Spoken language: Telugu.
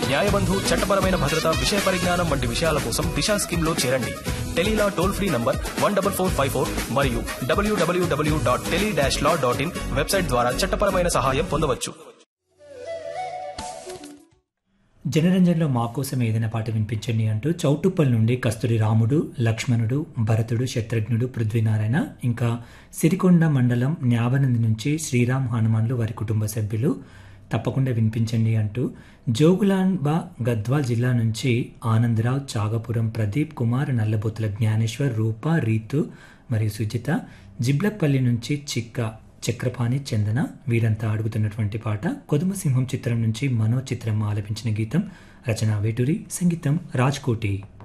న్యాయబంధు చట్టపరమైన భద్రత విషయ పరిజ్ఞానం వంటి విషయాల కోసం దిశా స్కీమ్ లో చేరండి Tele Law toll free number one double four five four మరియు W W W dot tele dash law dot in website ద్వారా చట్టపరమైన సహాయం పొందవచ్చు జనరంజన్లో మా కోసం ఏదైనా పాట వినిపించండి అంటూ చౌటుప్పల్ నుండి కస్తూరి రాముడు లక్ష్మణుడు భరతుడు శత్రుఘ్నుడు పృథ్వీనారాయణ ఇంకా సిరికొండ మండలం న్యావనంది నుంచి శ్రీరామ్ హనుమాన్లు వారి కుటుంబ సభ్యులు తప్పకుండా వినిపించండి అంటూ జోగులాంబా గద్వాల్ జిల్లా నుంచి ఆనందరావు చాగపురం ప్రదీప్ కుమార్ నల్లబొత్తుల జ్ఞానేశ్వర్ రూప రీతు మరియు సుజిత జిబ్లక్పల్లి నుంచి చిక్క చక్రపాణి చందన వీరంతా అడుగుతున్నటువంటి పాట కొదుమ సింహం చిత్రం నుంచి మనో చిత్రం ఆలపించిన గీతం రచన వేటూరి సంగీతం రాజ్కోటి